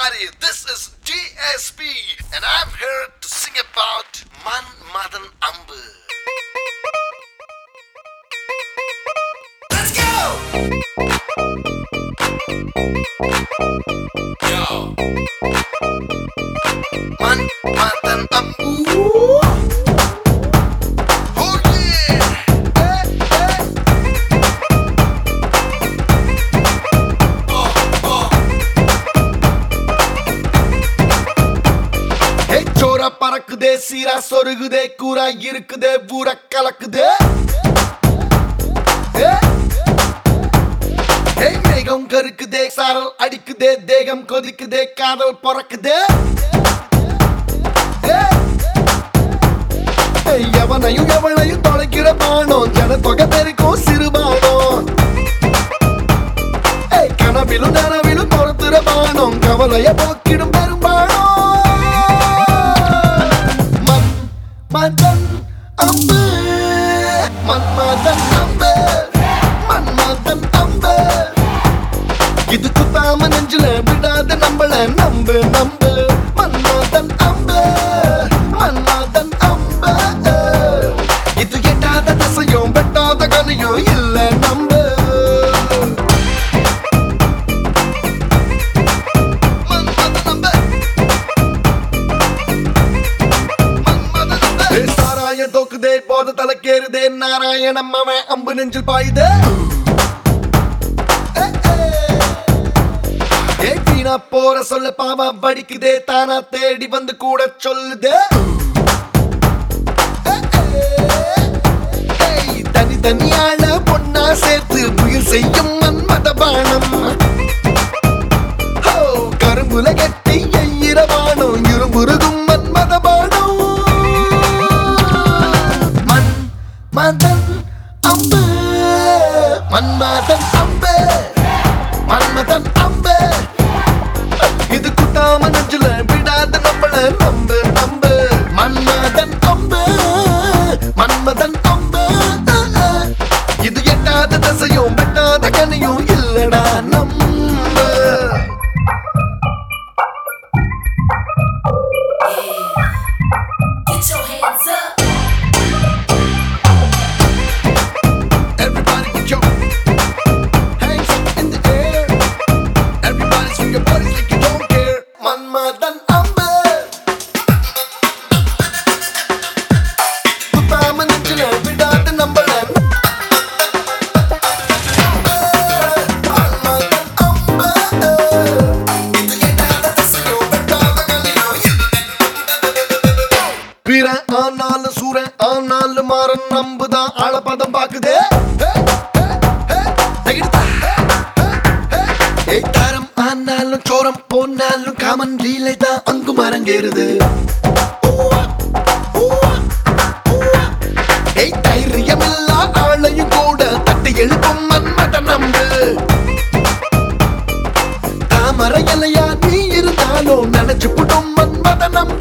everybody. This is DSP, and I'm here to sing about Man Madan Ambu. Let's go! Yo. Man Madan Ambu. Oh yeah! Hey, hey. ஹே சோரா பறக்குதே சீரா சொருகுதே கூரா இருக்குதே ஊர கலக்குதே ஹே. ஹே மேகம் கருக்குதே சாரல் அடிக்குதே தேகம் கொதிக்குதே காதல் பிறக்குதே ஹே. ஹே, எவனையும் எவனையும் தொலைக்கிற பானம் ஜன தொகை பெருக்கும் சிறுபானம் ஏய், கனவிலும் நனவிலும் பொறுத்துற பானம் கவலைய போக்கிடும் பெரும்பாலும் மன் மதன் அம்பு மன் மதன் அம்பு மன் மதன் அம்பு இது குத்தாம நெஞ்சில விடாத நம்மள நம்பு நம்பு மன்மதன் அம்பு மன்மதன் அம்பு இது எட்டாத திசையும் வெட்டாத கனியும் இல்ல நம்பு சாராய தோக்குதே போத தலைக்கேறுதே நாராயணம் அவன் அம்பு நெஞ்சில் பாயுதே ஏ வீணா போற சொல்ல பாவா படிக்குதே தானா தேடி வந்து கூட சொல்லுதே ஏய், தனி தனியான பொண்ணா சேர்த்து புயல் செய்யும் மன்மத பானம் ஹோ, கரும்புல கட்டி எயிரவானம் இருமுருகும் மன்மத பானம் மன் மதன் அம்பு மன்மதன் அம்பு மன்மதன் அம்பு இது குத்தாம நெஞ்சில விடாத நம்மள நம்பு நம்பு மன்மதன் அம்பு மன்மதன் அம்பு இது எட்டாத தசையும் வெட்டாத கனியும் இல்லடா நம்பு Get your hands up. Everybody put your hands up in the air. Everybody swing your bodies like you don't care. Manmadhan அம்பு குத்தாம நெஞ்சில விடாத நம்மள மன்மதன் அம்பு. இது எட்டாத திசையோ வெட்டாத கனியோ பிற ஆனாலும் சூர ஆனாலும் மாறன் நம்புதான் ஆழப்பதம் பாக்குதே தாரம் ஆனாலும் சோரம் போனாலும் காமன் லீலை தான் அங்கு மரங்கேறுது ஏய் தைரியமில்லா ஆளையும் கூட தட்டி எழுப்பும் மன்மத நம்பு தாமரை இலையா நீ இருந்தாலும் நினைச்சு புடும் மன்மத நம்ப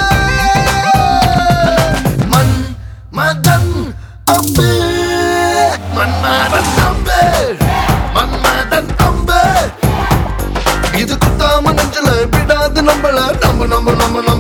மன் மதன் அம்பு மன்மதன் அம்பு மன்மதன் அம்பு இது குத்தாம நெஞ்சல விடாது நம்மள நம்ப நம்ப நம்ப நம்ப